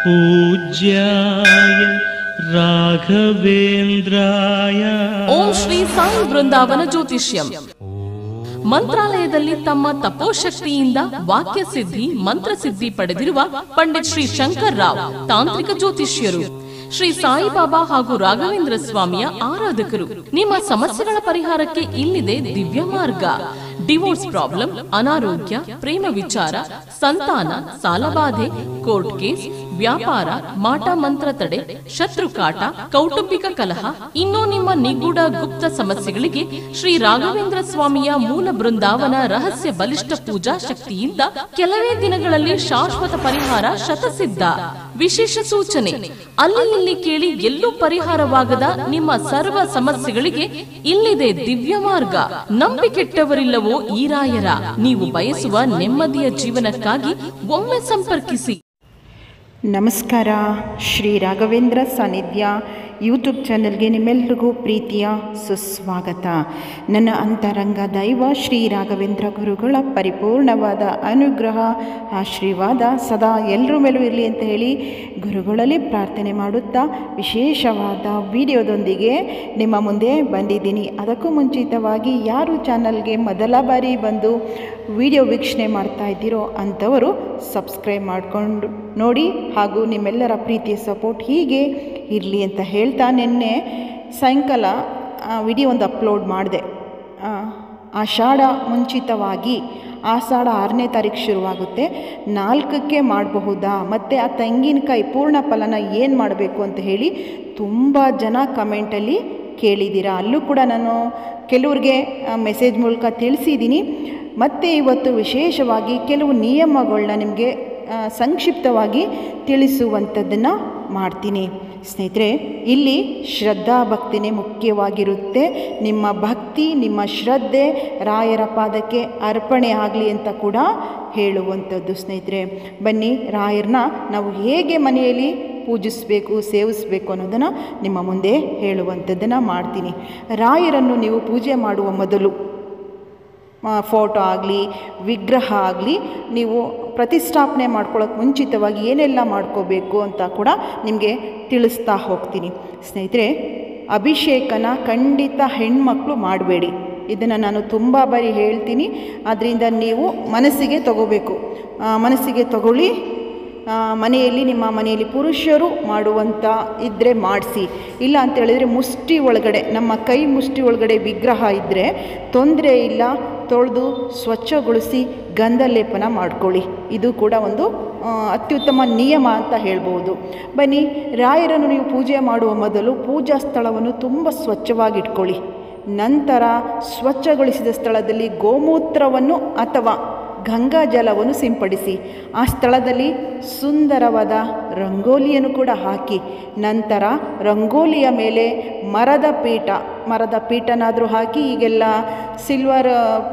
पूज्याय राघवेन्द्राय ಓಂ ಶ್ರೀ ಸಾಯಿ ಬೃಂದಾವನ ಜ್ಯೋತಿಷ್ಯಂ ಮಂತ್ರಾಲಯದಲ್ಲಿ ತಮ್ಮ ತಪೋಶಕ್ತಿಯಿಂದ ವಾಕ್ಯ ಸಿದ್ಧಿ ಮಂತ್ರಸಿದ್ಧಿ ಪಡೆದಿರುವ ಪಂಡಿತ್ ಶ್ರೀ ಶಂಕರ್ ರಾವ್ ತಾಂತ್ರಿಕ ಜ್ಯೋತಿಷ್ಯರು ಶ್ರೀ ಸಾಯಿಬಾಬಾ ಹಾಗೂ ರಾಘವೇಂದ್ರ ಸ್ವಾಮಿಯ ಆರಾಧಕರು ನಿಮ್ಮ ಸಮಸ್ಯೆಗಳ ಪರಿಹಾರಕ್ಕೆ ಇಲ್ಲಿದೆ ದಿವ್ಯ ಮಾರ್ಗ ಡಿವೋರ್ಸ್ ಪ್ರಾಬ್ಲಮ್ ಅನಾರೋಗ್ಯ ಪ್ರೇಮ ವಿಚಾರ ಸಂತಾನ ಸಾಲಬಾಧೆ ಕೋರ್ಟ್ ಕೇಸ್ ವ್ಯಾಪಾರ ಮಾಟ ಮಂತ್ರ ತಡೆ ಶತ್ರು ಕಾಟ ಕೌಟುಂಬಿಕ ಕಲಹ ಇನ್ನೂ ನಿಮ್ಮ ನಿಗೂಢ ಗುಪ್ತ ಸಮಸ್ಯೆಗಳಿಗೆ ಶ್ರೀ ರಾಘವೇಂದ್ರ ಸ್ವಾಮಿಯ ಮೂಲ ಬೃಂದಾವನ ರಹಸ್ಯ ಬಲಿಷ್ಠ ಪೂಜಾ ಶಕ್ತಿಯಿಂದ ಕೆಲವೇ ದಿನಗಳಲ್ಲಿ ಶಾಶ್ವತ ಪರಿಹಾರ ಶತಸಿದ್ಧ ವಿಶೇಷ ಸೂಚನೆ ಅಲ್ಲಿ ಇಲ್ಲಿ ಕೇಳಿ ಎಲ್ಲೂ ಪರಿಹಾರವಾಗದ ನಿಮ್ಮ ಸರ್ವ ಸಮಸ್ಯೆಗಳಿಗೆ ಇಲ್ಲಿದೆ ದಿವ್ಯ ಮಾರ್ಗ ನಂಬಿಕೆಟ್ಟವರಿಲ್ಲವೋ ಈ ರಾಯರ ನೀವು ಬಯಸುವ ನೆಮ್ಮದಿಯ ಜೀವನಕ್ಕಾಗಿ ಒಮ್ಮೆ ಸಂಪರ್ಕಿಸಿ ನಮಸ್ಕಾರ ಶ್ರೀ ರಾಘವೇಂದ್ರ ಸಾನ್ನಿಧ್ಯ ಯೂಟ್ಯೂಬ್ ಚಾನಲ್ಗೆ ನಿಮ್ಮೆಲ್ರಿಗೂ ಪ್ರೀತಿಯ ಸುಸ್ವಾಗತ ನನ್ನ ಅಂತರಂಗ ದೈವ ಶ್ರೀ ರಾಘವೇಂದ್ರ ಗುರುಗಳ ಪರಿಪೂರ್ಣವಾದ ಅನುಗ್ರಹ ಆಶೀರ್ವಾದ ಸದಾ ಎಲ್ಲರ ಮೇಲೂ ಇರಲಿ ಅಂತ ಹೇಳಿ ಗುರುಗಳಲ್ಲಿ ಪ್ರಾರ್ಥನೆ ಮಾಡುತ್ತಾ ವಿಶೇಷವಾದ ವಿಡಿಯೋದೊಂದಿಗೆ ನಿಮ್ಮ ಮುಂದೆ ಬಂದಿದ್ದೀನಿ ಅದಕ್ಕೂ ಮುಂಚಿತವಾಗಿ ಯಾರು ಚಾನಲ್ಗೆ ಮೊದಲ ಬಾರಿ ಬಂದು ವಿಡಿಯೋ ವೀಕ್ಷಣೆ ಮಾಡ್ತಾ ಇದ್ದೀರೋ ಅಂಥವರು ಸಬ್ಸ್ಕ್ರೈಬ್ ಮಾಡಿಕೊಂಡು ನೋಡಿ ಹಾಗೂ ನಿಮ್ಮೆಲ್ಲರ ಪ್ರೀತಿಯ ಸಪೋರ್ಟ್ ಹೀಗೆ ಇರಲಿ ಅಂತ ಹೇಳ್ತಾ ನಿನ್ನೆ ಸಾಯಂಕಾಲ ವಿಡಿಯೋ ಒಂದು ಅಪ್ಲೋಡ್ ಮಾಡಿದೆ ಆಷಾಢ ಮುಂಚಿತವಾಗಿ ಆಷಾಢ ಆರನೇ ತಾರೀಕು ಶುರುವಾಗುತ್ತೆ ನಾಲ್ಕಕ್ಕೆ ಮಾಡಬಹುದಾ ಮತ್ತು ಆ ತೆಂಗಿನಕಾಯಿ ಪೂರ್ಣ ಫಲನ ಏನು ಮಾಡಬೇಕು ಅಂತ ಹೇಳಿ ತುಂಬ ಜನ ಕಮೆಂಟಲ್ಲಿ ಕೇಳಿದ್ದೀರಾ ಅಲ್ಲೂ ಕೂಡ ನಾನು ಕೆಲವ್ರಿಗೆ ಮೆಸೇಜ್ ಮೂಲಕ ತಿಳಿಸಿದ್ದೀನಿ ಮತ್ತು ಇವತ್ತು ವಿಶೇಷವಾಗಿ ಕೆಲವು ನಿಯಮಗಳನ್ನ ನಿಮಗೆ ಸಂಕ್ಷಿಪ್ತವಾಗಿ ತಿಳಿಸುವಂಥದ್ದನ್ನು ಮಾಡ್ತೀನಿ ಸ್ನೇಹಿತರೆ ಇಲ್ಲಿ ಶ್ರದ್ಧಾ ಭಕ್ತಿನೇ ಮುಖ್ಯವಾಗಿರುತ್ತೆ ನಿಮ್ಮ ಭಕ್ತಿ ನಿಮ್ಮ ಶ್ರದ್ಧೆ ರಾಯರ ಪಾದಕ್ಕೆ ಅರ್ಪಣೆ ಆಗಲಿ ಅಂತ ಕೂಡ ಹೇಳುವಂಥದ್ದು ಸ್ನೇಹಿತರೆ ಬನ್ನಿ ರಾಯರನ್ನ ನಾವು ಹೇಗೆ ಮನೆಯಲ್ಲಿ ಪೂಜಿಸಬೇಕು ಸೇವಿಸಬೇಕು ಅನ್ನೋದನ್ನು ನಿಮ್ಮ ಮುಂದೆ ಹೇಳುವಂಥದ್ದನ್ನು ಮಾಡ್ತೀನಿ ರಾಯರನ್ನು ನೀವು ಪೂಜೆ ಮಾಡುವ ಮೊದಲು ಫೋಟೋ ಆಗಲಿ ವಿಗ್ರಹ ಆಗಲಿ ನೀವು ಪ್ರತಿಷ್ಠಾಪನೆ ಮಾಡ್ಕೊಳ್ಳೋಕೆ ಮುಂಚಿತವಾಗಿ ಏನೆಲ್ಲ ಮಾಡ್ಕೋಬೇಕು ಅಂತ ಕೂಡ ನಿಮಗೆ ತಿಳಿಸ್ತಾ ಹೋಗ್ತೀನಿ ಸ್ನೇಹಿತರೆ ಅಭಿಷೇಕನ ಖಂಡಿತ ಹೆಣ್ಮಕ್ಳು ಮಾಡಬೇಡಿ ಇದನ್ನು ನಾನು ತುಂಬ ಬಾರಿ ಹೇಳ್ತೀನಿ ಅದರಿಂದ ನೀವು ಮನಸ್ಸಿಗೆ ತಗೋಬೇಕು ಮನಸ್ಸಿಗೆ ತಗೊಳ್ಳಿ ಮನೆಯಲ್ಲಿ ನಿಮ್ಮ ಮನೆಯಲ್ಲಿ ಪುರುಷರು ಮಾಡುವಂಥ ಇದ್ದರೆ ಮಾಡಿಸಿ ಇಲ್ಲ ಅಂತ ಹೇಳಿದರೆ ಮುಷ್ಟಿ ಒಳಗಡೆ ನಮ್ಮ ಕೈ ಮುಷ್ಟಿ ಒಳಗಡೆ ವಿಗ್ರಹ ಇದ್ದರೆ ತೊಂದರೆ ಇಲ್ಲ ತೊಳೆದು ಸ್ವಚ್ಛಗೊಳಿಸಿ ಗಂಧ ಲೇಪನ ಮಾಡ್ಕೊಳ್ಳಿ ಇದು ಕೂಡ ಒಂದು ಅತ್ಯುತ್ತಮ ನಿಯಮ ಅಂತ ಹೇಳ್ಬೋದು ಬನ್ನಿ ರಾಯರನ್ನು ನೀವು ಪೂಜೆ ಮಾಡುವ ಮೊದಲು ಪೂಜಾ ಸ್ಥಳವನ್ನು ತುಂಬ ಸ್ವಚ್ಛವಾಗಿಟ್ಕೊಳ್ಳಿ ನಂತರ ಸ್ವಚ್ಛಗೊಳಿಸಿದ ಸ್ಥಳದಲ್ಲಿ ಗೋಮೂತ್ರವನ್ನು ಅಥವಾ ಗಂಗಾ ಜಲವನ್ನು ಸಿಂಪಡಿಸಿ ಆ ಸ್ಥಳದಲ್ಲಿ ಸುಂದರವಾದ ರಂಗೋಲಿಯನ್ನು ಕೂಡ ಹಾಕಿ ನಂತರ ರಂಗೋಲಿಯ ಮೇಲೆ ಮರದ ಪೀಠ ಮರದ ಪೀಠನಾದರೂ ಹಾಕಿ ಈಗೆಲ್ಲ ಸಿಲ್ವರ್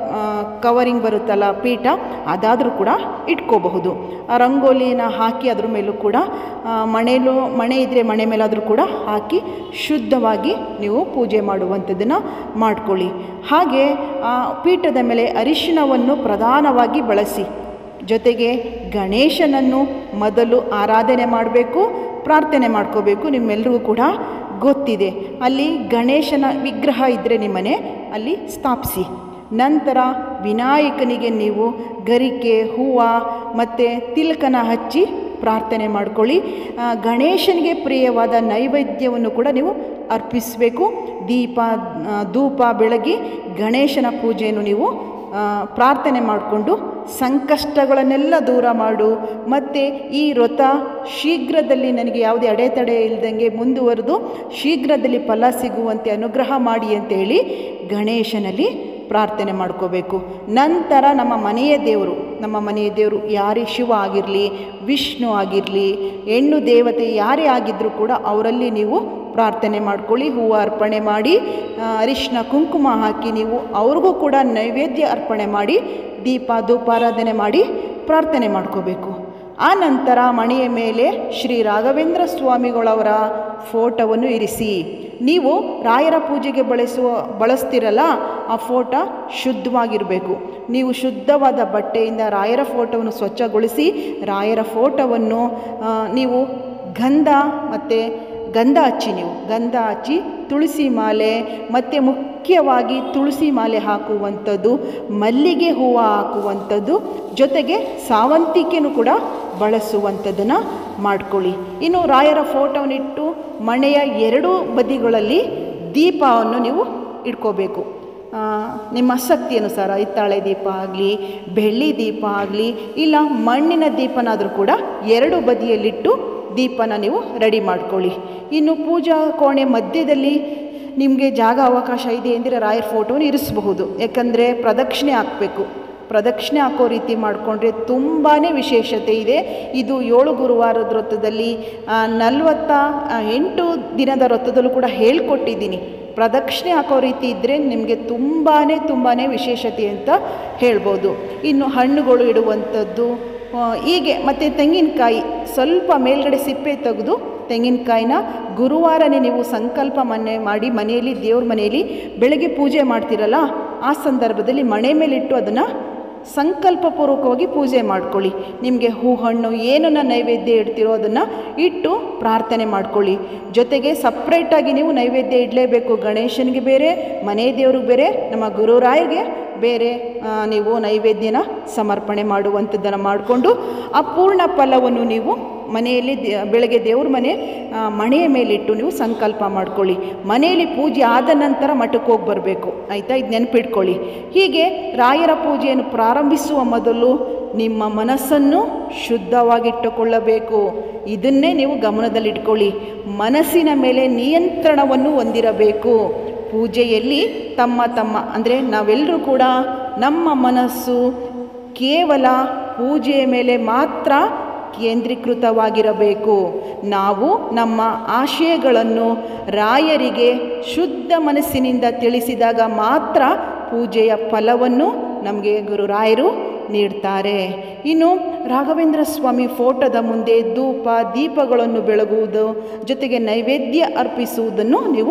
ಕವರಿಂಗ್ ಬರುತ್ತಲ್ಲ ಪೀಠ ಅದಾದರೂ ಕೂಡ ಇಟ್ಕೋಬಹುದು ಆ ರಂಗೋಲಿನ ಹಾಕಿ ಅದ್ರ ಮೇಲೂ ಕೂಡ ಮಣೇಲೂ ಮಣೆ ಇದ್ದರೆ ಮಣೆ ಮೇಲಾದರೂ ಕೂಡ ಹಾಕಿ ಶುದ್ಧವಾಗಿ ನೀವು ಪೂಜೆ ಮಾಡುವಂಥದ್ದನ್ನು ಮಾಡ್ಕೊಳ್ಳಿ ಹಾಗೆ ಆ ಪೀಠದ ಮೇಲೆ ಅರಿಶಿಣವನ್ನು ಪ್ರಧಾನವಾಗಿ ಬಳಸಿ ಜೊತೆಗೆ ಗಣೇಶನನ್ನು ಮೊದಲು ಆರಾಧನೆ ಮಾಡಬೇಕು ಪ್ರಾರ್ಥನೆ ಮಾಡ್ಕೋಬೇಕು ನಿಮ್ಮೆಲ್ರಿಗೂ ಕೂಡ ಗೊತ್ತಿದೆ ಅಲ್ಲಿ ಗಣೇಶನ ವಿಗ್ರಹ ಇದ್ದರೆ ನಿಮ್ಮನೆ ಅಲ್ಲಿ ಸ್ಥಾಪಿಸಿ ನಂತರ ವಿನಾಯಕನಿಗೆ ನೀವು ಗರಿಕೆ ಹೂವು ಮತ್ತು ತಿಲಕನ ಹಚ್ಚಿ ಪ್ರಾರ್ಥನೆ ಮಾಡ್ಕೊಳ್ಳಿ ಗಣೇಶನಿಗೆ ಪ್ರಿಯವಾದ ನೈವೇದ್ಯವನ್ನು ಕೂಡ ನೀವು ಅರ್ಪಿಸಬೇಕು ದೀಪ ಧೂಪ ಬೆಳಗಿ ಗಣೇಶನ ಪೂಜೆಯನ್ನು ನೀವು ಪ್ರಾರ್ಥನೆ ಮಾಡಿಕೊಂಡು ಸಂಕಷ್ಟಗಳನ್ನೆಲ್ಲ ದೂರ ಮಾಡು ಮತ್ತು ಈ ವ್ರತ ಶೀಘ್ರದಲ್ಲಿ ನನಗೆ ಯಾವುದೇ ಅಡೆತಡೆ ಇಲ್ಲದಂಗೆ ಮುಂದುವರೆದು ಶೀಘ್ರದಲ್ಲಿ ಫಲ ಸಿಗುವಂತೆ ಅನುಗ್ರಹ ಮಾಡಿ ಅಂತೇಳಿ ಗಣೇಶನಲ್ಲಿ ಪ್ರಾರ್ಥನೆ ಮಾಡ್ಕೋಬೇಕು ನಂತರ ನಮ್ಮ ಮನೆಯ ದೇವರು ನಮ್ಮ ಮನೆಯ ದೇವರು ಯಾರೇ ಶಿವ ಆಗಿರಲಿ ವಿಷ್ಣು ಆಗಿರಲಿ ಹೆಣ್ಣು ದೇವತೆ ಯಾರೇ ಆಗಿದ್ದರೂ ಕೂಡ ಅವರಲ್ಲಿ ನೀವು ಪ್ರಾರ್ಥನೆ ಮಾಡ್ಕೊಳ್ಳಿ ಹೂವು ಅರ್ಪಣೆ ಮಾಡಿ ಅರಿಶಿನ ಕುಂಕುಮ ಹಾಕಿ ನೀವು ಅವ್ರಿಗೂ ಕೂಡ ನೈವೇದ್ಯ ಅರ್ಪಣೆ ಮಾಡಿ ದೀಪ ಧೂಪಾರಾಧನೆ ಮಾಡಿ ಪ್ರಾರ್ಥನೆ ಮಾಡ್ಕೋಬೇಕು ಆ ನಂತರ ಮಣೆಯ ಮೇಲೆ ಶ್ರೀ ರಾಘವೇಂದ್ರ ಸ್ವಾಮಿಗಳವರ ಫೋಟೋವನ್ನು ಇರಿಸಿ ನೀವು ರಾಯರ ಪೂಜೆಗೆ ಬಳಸುವ ಬಳಸ್ತಿರಲ್ಲ ಆ ಫೋಟೋ ಶುದ್ಧವಾಗಿರಬೇಕು ನೀವು ಶುದ್ಧವಾದ ಬಟ್ಟೆಯಿಂದ ರಾಯರ ಫೋಟೋವನ್ನು ಸ್ವಚ್ಛಗೊಳಿಸಿ ರಾಯರ ಫೋಟೋವನ್ನು ಆ, ನೀವು ಗಂಧ ಮತ್ತು ಗಂಧ ಹಚ್ಚಿ ನೀವು ಗಂಧ ಹಚ್ಚಿ ತುಳಸಿ ಮಾಲೆ ಮತ್ತು ಮುಖ್ಯವಾಗಿ ತುಳಸಿ ಮಾಲೆ ಹಾಕುವಂಥದ್ದು ಮಲ್ಲಿಗೆ ಹೂವು ಹಾಕುವಂಥದ್ದು ಜೊತೆಗೆ ಸಾವಂತಿಕೆನೂ ಕೂಡ ಬಳಸುವಂಥದ್ದನ್ನು ಮಾಡ್ಕೊಳ್ಳಿ ಇನ್ನು ರಾಯರ ಫೋಟೋವನ್ನಿಟ್ಟು ಮಣೆಯ ಎರಡೂ ಬದಿಗಳಲ್ಲಿ ದೀಪವನ್ನು ನೀವು ಇಟ್ಕೋಬೇಕು ಆ, ನಿಮ್ಮ ಆಸಕ್ತಿ ಅನುಸಾರ ಹಿತ್ತಾಳೆ ದೀಪ ಆಗಲಿ ಬೆಳ್ಳಿ ದೀಪ ಆಗಲಿ ಇಲ್ಲ ಮಣ್ಣಿನ ದೀಪನಾದರೂ ಕೂಡ ಎರಡು ಬದಿಯಲ್ಲಿಟ್ಟು ದೀಪನ ನೀವು ರೆಡಿ ಮಾಡ್ಕೊಳ್ಳಿ ಇನ್ನು ಪೂಜಾ ಕೋಣೆ ಮಧ್ಯದಲ್ಲಿ ನಿಮಗೆ ಜಾಗ ಅವಕಾಶ ಇದೆ ಎಂದರೆ ರಾಯರ ಫೋಟೋನ ಇರಿಸಬಹುದು ಯಾಕಂದರೆ ಪ್ರದಕ್ಷಿಣೆ ಹಾಕಬೇಕು ಪ್ರದಕ್ಷಿಣೆ ಹಾಕೋ ರೀತಿ ಮಾಡಿಕೊಂಡ್ರೆ ತುಂಬಾ ವಿಶೇಷತೆ ಇದೆ ಇದು ಏಳು ಗುರುವಾರದ ವೃತ್ತದಲ್ಲಿ ನಲವತ್ತ ಎಂಟು ದಿನದ ವೃತ್ತದಲ್ಲೂ ಕೂಡ ಹೇಳ್ಕೊಟ್ಟಿದ್ದೀನಿ ಪ್ರದಕ್ಷಿಣೆ ಹಾಕೋ ರೀತಿ ಇದ್ದರೆ ನಿಮಗೆ ತುಂಬಾ ತುಂಬಾ ವಿಶೇಷತೆ ಅಂತ ಹೇಳ್ಬೋದು ಇನ್ನು ಹಣ್ಣುಗಳು ಇಡುವಂಥದ್ದು ಆ, ಹೀಗೆ ಮತ್ತು ತೆಂಗಿನಕಾಯಿ ಸ್ವಲ್ಪ ಮೇಲ್ಗಡೆ ಸಿಪ್ಪೆ ತೆಗೆದು ತೆಂಗಿನಕಾಯಿನ ಗುರುವಾರನೇ ನೀವು ಸಂಕಲ್ಪ ಮನೆ ಮಾಡಿ ಮನೆಯಲ್ಲಿ ದೇವ್ರ ಮನೆಯಲ್ಲಿ ಬೆಳಗ್ಗೆ ಪೂಜೆ ಮಾಡ್ತಿರಲ್ಲ ಆ ಸಂದರ್ಭದಲ್ಲಿ ಮಣೆ ಮೇಲಿಟ್ಟು ಅದನ್ನು ಸಂಕಲ್ಪಪೂರ್ವಕವಾಗಿ ಪೂಜೆ ಮಾಡ್ಕೊಳ್ಳಿ ನಿಮಗೆ ಹೂ ಹಣ್ಣು ಏನನ್ನ ನೈವೇದ್ಯ ಇಡ್ತಿರೋ ಅದನ್ನು ಇಟ್ಟು ಪ್ರಾರ್ಥನೆ ಮಾಡ್ಕೊಳ್ಳಿ ಜೊತೆಗೆ ಸಪ್ರೇಟಾಗಿ ನೀವು ನೈವೇದ್ಯ ಇಡಲೇಬೇಕು ಗಣೇಶನಿಗೆ ಬೇರೆ ಮನೆ ದೇವ್ರಿಗೆ ಬೇರೆ ನಮ್ಮ ಗುರುರಾಯರಿಗೆ ಬೇರೆ ಆ, ನೀವು ನೈವೇದ್ಯನ ಸಮರ್ಪಣೆ ಮಾಡುವಂಥದ್ದನ್ನು ಮಾಡಿಕೊಂಡು ಆ ಪೂರ್ಣ ಫಲವನ್ನು ನೀವು ಮನೆಯಲ್ಲಿ ದೇ ಬೆಳಗ್ಗೆ ದೇವ್ರ ಮನೆ ಆ, ಮಣೆಯ ಮೇಲಿಟ್ಟು ನೀವು ಸಂಕಲ್ಪ ಮಾಡ್ಕೊಳ್ಳಿ ಮನೆಯಲ್ಲಿ ಪೂಜೆ ಆದ ನಂತರ ಮಠಕ್ಕೆ ಹೋಗಿ ಬರಬೇಕು ಆಯಿತಾ ಇದು ನೆನಪಿಟ್ಕೊಳ್ಳಿ ಹೀಗೆ ರಾಯರ ಪೂಜೆಯನ್ನು ಪ್ರಾರಂಭಿಸುವ ಮೊದಲು ನಿಮ್ಮ ಮನಸ್ಸನ್ನು ಶುದ್ಧವಾಗಿಟ್ಟುಕೊಳ್ಳಬೇಕು ಇದನ್ನೇ ನೀವು ಗಮನದಲ್ಲಿಟ್ಕೊಳ್ಳಿ ಮನಸ್ಸಿನ ಮೇಲೆ ನಿಯಂತ್ರಣವನ್ನು ಹೊಂದಿರಬೇಕು ಪೂಜೆಯಲ್ಲಿ ತಮ್ಮ ತಮ್ಮ ಅಂದರೆ ನಾವೆಲ್ಲರೂ ಕೂಡ ನಮ್ಮ ಮನಸ್ಸು ಕೇವಲ ಪೂಜೆಯ ಮೇಲೆ ಮಾತ್ರ ಕೇಂದ್ರೀಕೃತವಾಗಿರಬೇಕು ನಾವು ನಮ್ಮ ಆಶಯಗಳನ್ನು ರಾಯರಿಗೆ ಶುದ್ಧ ಮನಸ್ಸಿನಿಂದ ತಿಳಿಸಿದಾಗ ಮಾತ್ರ ಪೂಜೆಯ ಫಲವನ್ನು ನಮಗೆ ಗುರುರಾಯರು ನೀಡ್ತಾರೆ ಇನ್ನು ರಾಘವೇಂದ್ರ ಸ್ವಾಮಿ ಫೋಟೋದ ಮುಂದೆ ಧೂಪ ದೀಪಗಳನ್ನು ಬೆಳಗುವುದು ಜೊತೆಗೆ ನೈವೇದ್ಯ ಅರ್ಪಿಸುವುದನ್ನು ನೀವು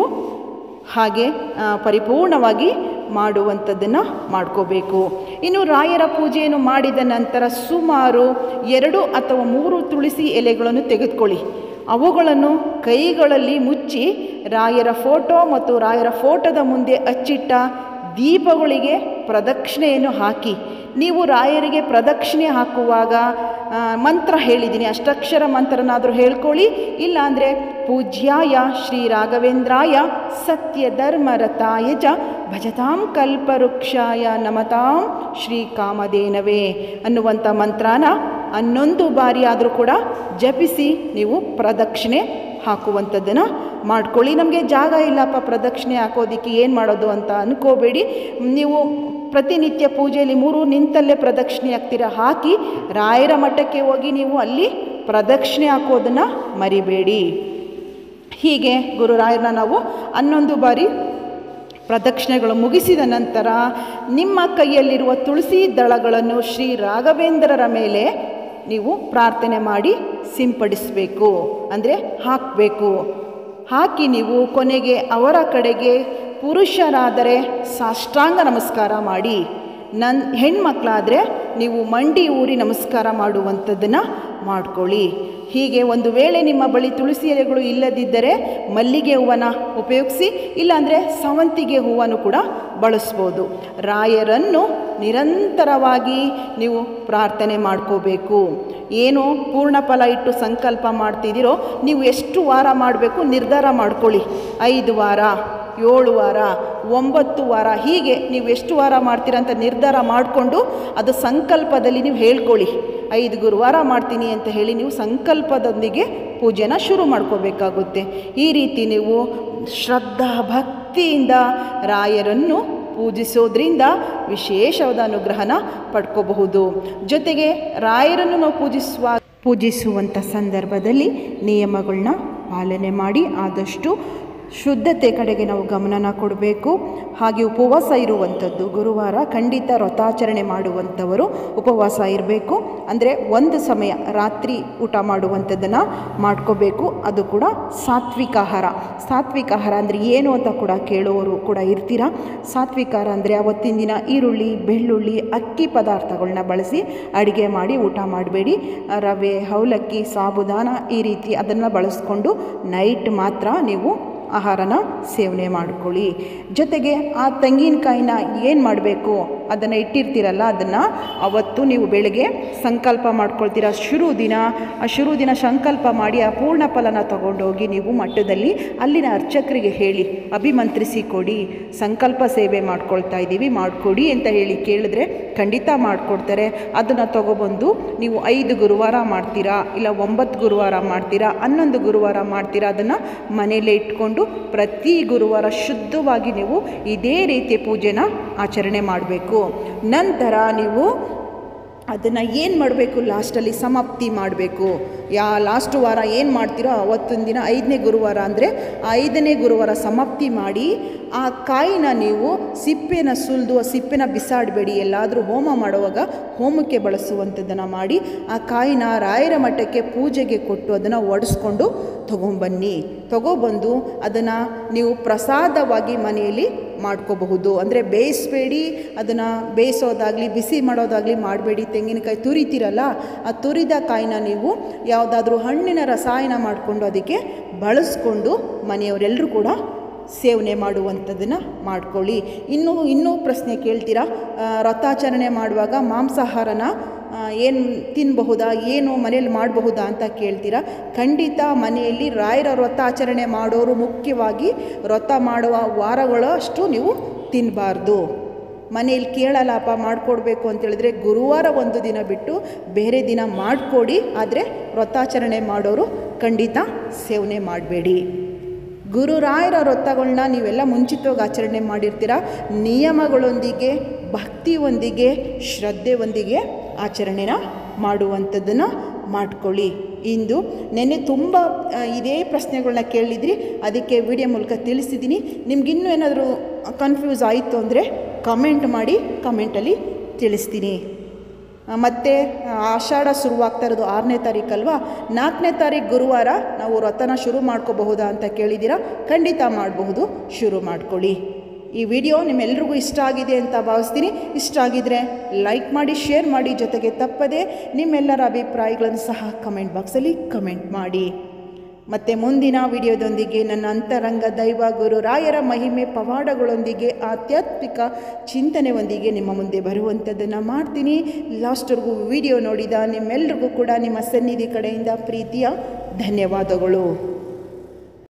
ಹಾಗೆ ಆ, ಪರಿಪೂರ್ಣವಾಗಿ ಮಾಡುವಂಥದ್ದನ್ನು ಮಾಡ್ಕೋಬೇಕು ಇನ್ನು ರಾಯರ ಪೂಜೆಯನ್ನು ಮಾಡಿದ ನಂತರ ಸುಮಾರು ಎರಡು ಅಥವಾ ಮೂರು ತುಳಸಿ ಎಲೆಗಳನ್ನು ತೆಗೆದುಕೊಳ್ಳಿ ಅವುಗಳನ್ನು ಕೈಗಳಲ್ಲಿ ಮುಚ್ಚಿ ರಾಯರ ಫೋಟೋ ಮತ್ತು ರಾಯರ ಫೋಟೋದ ಮುಂದೆ ಹಚ್ಚಿಟ್ಟ ದೀಪಗಳಿಗೆ ಪ್ರದಕ್ಷಿಣೆಯನ್ನು ಹಾಕಿ ನೀವು ರಾಯರಿಗೆ ಪ್ರದಕ್ಷಿಣೆ ಹಾಕುವಾಗ ಆ, ಮಂತ್ರ ಹೇಳಿದ್ದೀನಿ ಅಷ್ಟಾಕ್ಷರ ಮಂತ್ರನಾದರೂ ಹೇಳ್ಕೊಳ್ಳಿ ಇಲ್ಲಾಂದರೆ ಪೂಜ್ಯಾಯ ಶ್ರೀ ರಾಘವೇಂದ್ರಾಯ ಸತ್ಯ ಧರ್ಮ ರಥಾಯ ಚ ಭಜತಾಂ ಕಲ್ಪವೃಕ್ಷಾಯ ನಮತಾಂ ಶ್ರೀ ಕಾಮಧೇನವೇ ಅನ್ನುವಂಥ ಮಂತ್ರನ ಹನ್ನೊಂದು ಬಾರಿ ಆದರೂ ಕೂಡ ಜಪಿಸಿ ನೀವು ಪ್ರದಕ್ಷಿಣೆ ಹಾಕುವಂಥದ್ದನ್ನು ಮಾಡ್ಕೊಳ್ಳಿ ನಮಗೆ ಜಾಗ ಇಲ್ಲಪ್ಪ ಪ್ರದಕ್ಷಿಣೆ ಹಾಕೋದಕ್ಕೆ ಏನು ಮಾಡೋದು ಅಂತ ಅನ್ಕೋಬೇಡಿ ನೀವು ಪ್ರತಿನಿತ್ಯ ಪೂಜೆಯಲ್ಲಿ ಮೂರು ನಿಂತಲ್ಲೇ ಪ್ರದಕ್ಷಿಣೆ ಹಾಕ್ತೀರ ಹಾಕಿ ರಾಯರ ಮಠಕ್ಕೆ ಹೋಗಿ ನೀವು ಅಲ್ಲಿ ಪ್ರದಕ್ಷಿಣೆ ಹಾಕೋದನ್ನು ಮರಿಬೇಡಿ ಹೀಗೆ ಗುರುರಾಯರನ್ನ ನಾವು ಹನ್ನೊಂದು ಬಾರಿ ಪ್ರದಕ್ಷಿಣೆಗಳು ಮುಗಿಸಿದ ನಂತರ ನಿಮ್ಮ ಕೈಯಲ್ಲಿರುವ ತುಳಸಿ ದಳಗಳನ್ನು ಶ್ರೀ ರಾಘವೇಂದ್ರರ ಮೇಲೆ ನೀವು ಪ್ರಾರ್ಥನೆ ಮಾಡಿ ಸಿಂಪಡಿಸಬೇಕು ಅಂದರೆ ಹಾಕಬೇಕು ಹಾಕಿ ನೀವು ಕೊನೆಗೆ ಅವರ ಕಡೆಗೆ ಪುರುಷರಾದರೆ ಸಾಷ್ಟಾಂಗ ನಮಸ್ಕಾರ ಮಾಡಿ ನನ್ನ ಹೆಣ್ಮಕ್ಳಾದರೆ ನೀವು ಮಂಡಿ ಊರಿ ನಮಸ್ಕಾರ ಮಾಡುವಂಥದ್ದನ್ನು ಮಾಡ್ಕೊಳ್ಳಿ ಹೀಗೆ ಒಂದು ವೇಳೆ ನಿಮ್ಮ ಬಳಿ ತುಳಸಿ ಎಲೆಗಳು ಇಲ್ಲದಿದ್ದರೆ ಮಲ್ಲಿಗೆ ಹೂವನ್ನು ಉಪಯೋಗಿಸಿ ಇಲ್ಲಾಂದರೆ ಸವಂತಿಗೆ ಹೂವನ್ನು ಕೂಡ ಬಳಸ್ಬೋದು ರಾಯರನ್ನು ನಿರಂತರವಾಗಿ ನೀವು ಪ್ರಾರ್ಥನೆ ಮಾಡ್ಕೋಬೇಕು ಏನು ಪೂರ್ಣ ಫಲ ಇಟ್ಟು ಸಂಕಲ್ಪ ಮಾಡ್ತಿದ್ದೀರೋ ನೀವು ಎಷ್ಟು ವಾರ ಮಾಡಬೇಕು ನಿರ್ಧಾರ ಮಾಡ್ಕೊಳ್ಳಿ ಐದು ವಾರ ಏಳು ವಾರ ಒಂಬತ್ತು ವಾರ ಹೀಗೆ ನೀವು ಎಷ್ಟು ವಾರ ಮಾಡ್ತೀರ ಅಂತ ನಿರ್ಧಾರ ಮಾಡಿಕೊಂಡು ಅದು ಸಂಕಲ್ಪದಲ್ಲಿ ನೀವು ಹೇಳ್ಕೊಳ್ಳಿ ಐದು ಗುರುವಾರ ಮಾಡ್ತೀನಿ ಅಂತ ಹೇಳಿ ನೀವು ಸಂಕಲ್ಪದೊಂದಿಗೆ ಪೂಜೆನ ಶುರು ಮಾಡ್ಕೋಬೇಕಾಗುತ್ತೆ ಈ ರೀತಿ ನೀವು ಶ್ರದ್ಧಾ ಭಕ್ತಿಯಿಂದ ರಾಯರನ್ನು ಪೂಜಿಸೋದ್ರಿಂದ ವಿಶೇಷವಾದ ಅನುಗ್ರಹನ ಪಡ್ಕೋಬಹುದು ಜೊತೆಗೆ ರಾಯರನ್ನು ನಾವು ಪೂಜಿಸುವ ಪೂಜಿಸುವಂಥ ಸಂದರ್ಭದಲ್ಲಿ ನಿಯಮಗಳನ್ನ ಪಾಲನೆ ಮಾಡಿ ಆದಷ್ಟು ಶುದ್ಧತೆ ಕಡೆಗೆ ನಾವು ಗಮನನ ಕೊಡಬೇಕು ಹಾಗೆ ಉಪವಾಸ ಇರುವಂಥದ್ದು ಗುರುವಾರ ಖಂಡಿತ ವ್ರತಾಚರಣೆ ಮಾಡುವಂಥವರು ಉಪವಾಸ ಇರಬೇಕು ಅಂದರೆ ಒಂದು ಸಮಯ ರಾತ್ರಿ ಊಟ ಮಾಡುವಂಥದ್ದನ್ನು ಮಾಡ್ಕೋಬೇಕು ಅದು ಕೂಡ ಸಾತ್ವಿಕ ಆಹಾರ ಸಾತ್ವಿಕ ಆಹಾರ ಅಂದರೆ ಏನು ಅಂತ ಕೂಡ ಕೇಳುವವರು ಕೂಡ ಇರ್ತೀರ ಸಾತ್ವಿಕ ಆಹಾರ ಅಂದರೆ ಅವತ್ತಿನ ದಿನ ಈರುಳ್ಳಿ ಬೆಳ್ಳುಳ್ಳಿ ಅಕ್ಕಿ ಪದಾರ್ಥಗಳನ್ನ ಬಳಸಿ ಅಡುಗೆ ಮಾಡಿ ಊಟ ಮಾಡಬೇಡಿ ರವೆ ಅವಲಕ್ಕಿ ಸಾಬುದಾನ ಈ ರೀತಿ ಅದನ್ನು ಬಳಸ್ಕೊಂಡು ನೈಟ್ ಮಾತ್ರ ನೀವು ಆಹಾರನ ಸೇವನೆ ಮಾಡ್ಕೊಳ್ಳಿ ಜೊತೆಗೆ ಆ ತೆಂಗಿನಕಾಯಿನ ಏನು ಮಾಡಬೇಕು ಅದನ್ನು ಇಟ್ಟಿರ್ತೀರಲ್ಲ ಅದನ್ನು ಅವತ್ತು ನೀವು ಬೆಳಗ್ಗೆ ಸಂಕಲ್ಪ ಮಾಡ್ಕೊಳ್ತೀರ ಶುರು ದಿನ ಆ ಶುರು ದಿನ ಸಂಕಲ್ಪ ಮಾಡಿ ಆ ಪೂರ್ಣ ಫಲನ ತಗೊಂಡೋಗಿ ನೀವು ಮಠದಲ್ಲಿ ಅಲ್ಲಿನ ಅರ್ಚಕರಿಗೆ ಹೇಳಿ ಅಭಿಮಂತ್ರಿಸಿ ಕೊಡಿ ಸಂಕಲ್ಪ ಸೇವೆ ಮಾಡ್ಕೊಳ್ತಾ ಇದ್ದೀವಿ ಮಾಡಿಕೊಡಿ ಅಂತ ಹೇಳಿ ಕೇಳಿದ್ರೆ ಖಂಡಿತ ಮಾಡಿಕೊಡ್ತಾರೆ ಅದನ್ನು ತಗೊಬಂದು ನೀವು ಐದು ಗುರುವಾರ ಮಾಡ್ತೀರಾ ಇಲ್ಲ ಒಂಬತ್ತು ಗುರುವಾರ ಮಾಡ್ತೀರಾ ಹನ್ನೊಂದು ಗುರುವಾರ ಮಾಡ್ತೀರಾ ಅದನ್ನು ಮನೆಯಲ್ಲೇ ಇಟ್ಕೊಂಡು ಪ್ರತಿ ಗುರುವಾರ ಶುದ್ಧವಾಗಿ ನೀವು ಇದೇ ರೀತಿಯ ಪೂಜೆನ ಆಚರಣೆ ಮಾಡಬೇಕು ನಂತರ ನೀವು ಅದನ್ನು ಏನು ಮಾಡಬೇಕು ಲಾಸ್ಟಲ್ಲಿ ಸಮಾಪ್ತಿ ಮಾಡಬೇಕು ಯಾ ಲಾಸ್ಟ್ ವಾರ ಏನು ಮಾಡ್ತೀರೋ ಅವತ್ತೊಂದು ದಿನ ಐದನೇ ಗುರುವಾರ ಅಂದರೆ ಆ ಐದನೇ ಗುರುವಾರ ಸಮಾಪ್ತಿ ಮಾಡಿ ಆ ಕಾಯಿನ ನೀವು ಸಿಪ್ಪೆನ ಸುಲಿದು ಆ ಸಿಪ್ಪೆನ ಬಿಸಾಡಬೇಡಿ ಎಲ್ಲಾದರೂ ಹೋಮ ಮಾಡುವಾಗ ಹೋಮಕ್ಕೆ ಬಳಸುವಂಥದ್ದನ್ನು ಮಾಡಿ ಆ ಕಾಯಿನ ರಾಯರ ಮಠಕ್ಕೆ ಪೂಜೆಗೆ ಕೊಟ್ಟು ಅದನ್ನು ಒಡಿಸ್ಕೊಂಡು ತಗೊಂಬನ್ನಿ ತಗೊಬಂದು ಅದನ್ನು ನೀವು ಪ್ರಸಾದವಾಗಿ ಮನೆಯಲ್ಲಿ ಮಾಡ್ಕೋಬಹುದು ಅಂದರೆ ಬೇಯಿಸ್ಬೇಡಿ ಅದನ್ನು ಬೇಯಿಸೋದಾಗಲಿ ಬಿಸಿ ಮಾಡೋದಾಗಲಿ ಮಾಡಬೇಡಿ ತೆಂಗಿನಕಾಯಿ ತುರಿತೀರಲ್ಲ ಆ ತುರಿದ ಕಾಯಿನ ನೀವು ಯಾವುದಾದ್ರೂ ಹಣ್ಣಿನ ರಸಾಯನ ಮಾಡಿಕೊಂಡು ಅದಕ್ಕೆ ಬಳಸ್ಕೊಂಡು ಮನೆಯವರೆಲ್ಲರೂ ಕೂಡ ಸೇವನೆ ಮಾಡುವಂಥದ್ದನ್ನು ಮಾಡ್ಕೊಳ್ಳಿ ಇನ್ನೂ ಇನ್ನೂ ಪ್ರಶ್ನೆ ಕೇಳ್ತೀರಾ ಆ, ವ್ರತಾಚರಣೆ ಮಾಡುವಾಗ ಮಾಂಸಾಹಾರನ ಏನು ತಿನ್ನಬಹುದಾ ಏನು ಮನೇಲಿ ಮಾಡಬಹುದಾ ಅಂತ ಕೇಳ್ತೀರಾ ಖಂಡಿತ ಮನೆಯಲ್ಲಿ ರಾಯರ ವ್ರತಾಚರಣೆ ಮಾಡೋರು ಮುಖ್ಯವಾಗಿ ವ್ರತ ಮಾಡುವ ವಾರಗಳಷ್ಟು ನೀವು ತಿನ್ನಬಾರ್ದು ಮನೇಲಿ ಕೇಳಲ್ಲಪ್ಪ ಮಾಡಿಕೊಡ್ಬೇಕು ಅಂತೇಳಿದ್ರೆ ಗುರುವಾರ ಒಂದು ದಿನ ಬಿಟ್ಟು ಬೇರೆ ದಿನ ಮಾಡಿಕೊಡಿ ಆದರೆ ವ್ರತಾಚರಣೆ ಮಾಡೋರು ಖಂಡಿತ ಸೇವನೆ ಮಾಡಬೇಡಿ ಗುರುರಾಯರ ವ್ರತಗಳನ್ನ ನೀವೆಲ್ಲ ಮುಂಚಿತವಾಗಿ ಆಚರಣೆ ಮಾಡಿರ್ತೀರ ನಿಯಮಗಳೊಂದಿಗೆ ಭಕ್ತಿಯೊಂದಿಗೆ ಶ್ರದ್ಧೆಯೊಂದಿಗೆ ಆಚರಣೆನ ಮಾಡುವಂಥದ್ದನ್ನು ಮಾಡ್ಕೊಳ್ಳಿ ಇಂದು ನೆನ್ನೆ ತುಂಬ ಆ, ಇದೇ ಪ್ರಶ್ನೆಗಳನ್ನ ಕೇಳಿದ್ರಿ ಅದಕ್ಕೆ ವಿಡಿಯೋ ಮೂಲಕ ತಿಳಿಸಿದ್ದೀನಿ ನಿಮ್ಗಿನ್ನೂ ಏನಾದರೂ ಕನ್ಫ್ಯೂಸ್ ಆಯಿತು ಅಂದರೆ ಕಮೆಂಟ್ ಮಾಡಿ ಕಮೆಂಟಲ್ಲಿ ತಿಳಿಸ್ತೀನಿ ಮತ್ತು ಆಷಾಢ ಶುರುವಾಗ್ತಾ ಇರೋದು ಆರನೇ ತಾರೀಕಲ್ವಾ ನಾಲ್ಕನೇ ತಾರೀಕು ಗುರುವಾರ ನಾವು ವ್ರತನ ಶುರು ಮಾಡ್ಕೋಬಹುದಾ ಅಂತ ಕೇಳಿದ್ದೀರಾ ಖಂಡಿತ ಮಾಡಬಹುದು ಶುರು ಮಾಡ್ಕೊಳ್ಳಿ ಈ ವಿಡಿಯೋ ನಿಮ್ಮೆಲ್ರಿಗೂ ಇಷ್ಟ ಆಗಿದೆ ಅಂತ ಭಾವಿಸ್ತೀನಿ ಇಷ್ಟ ಆಗಿದರೆ ಲೈಕ್ ಮಾಡಿ ಶೇರ್ ಮಾಡಿ ಜೊತೆಗೆ ತಪ್ಪದೆ ನಿಮ್ಮೆಲ್ಲರ ಅಭಿಪ್ರಾಯಗಳನ್ನು ಸಹ ಕಮೆಂಟ್ ಬಾಕ್ಸಲ್ಲಿ ಕಮೆಂಟ್ ಮಾಡಿ ಮತ್ತು ಮುಂದಿನ ವಿಡಿಯೋದೊಂದಿಗೆ ನನ್ನ ಅಂತರಂಗ ದೈವ ಗುರು ರಾಯರ ಮಹಿಮೆ ಪವಾಡಗಳೊಂದಿಗೆ ಆಧ್ಯಾತ್ಮಿಕ ಚಿಂತನೆಯೊಂದಿಗೆ ನಿಮ್ಮ ಮುಂದೆ ಬರುವಂಥದ್ದನ್ನು ಮಾಡ್ತೀನಿ ಲಾಸ್ಟ್ವರೆಗೂ ವಿಡಿಯೋ ನೋಡಿದ ನಿಮ್ಮೆಲ್ರಿಗೂ ಕೂಡ ನಿಮ್ಮ ಸನ್ನಿಧಿ ಕಡೆಯಿಂದ ಪ್ರೀತಿಯ ಧನ್ಯವಾದಗಳು